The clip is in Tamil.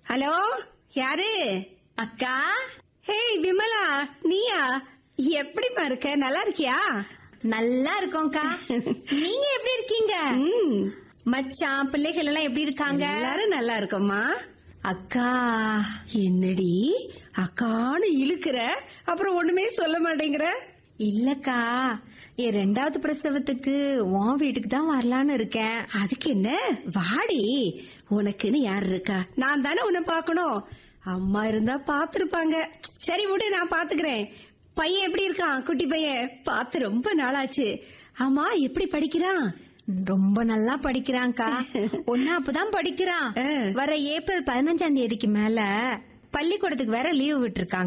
ஹலோ யாரு அக்கா ஹேய் விமலா நீயா எப்படிமா இருக்க நல்லா இருக்கியா நல்லா இருக்கோம்க்கா நீங்க எப்படி இருக்கீங்க ம் மச்சான் பிள்ளைகள் எல்லாம் எப்படி இருக்காங்க எல்லாரும் நல்லா இருக்கோம்மா அக்கா என்னடி அக்கான்னு இழுக்கிற அப்புறம் ஒண்ணுமே சொல்ல மாட்டேங்கிற இல்லக்கா என் ரெண்டாவது பிரசவத்துக்கு உன் வீட்டுக்கு தான் வரலான்னு இருக்கேன் அதுக்கு என்ன வாடி உனக்குன்னு யார் இருக்கா நான் தானே உன்னை பார்க்கணும் அம்மா இருந்தா பாத்துருப்பாங்க சரி விடு நான் பாத்துக்கிறேன் பையன் எப்படி இருக்கான் குட்டி பையன் பார்த்து ரொம்ப நாளாச்சு ஆமா எப்படி படிக்கிறான் ரொம்ப நல்லா படிக்கிறான்க்கா ஒன்னா அப்பதான் படிக்கிறான் ஆ. வர ஏப்ரல் பதினஞ்சாம் தேதிக்கு மேல பள்ளிக்கூடத்துக்கு வேற லீவு விட்டுருக்காங்க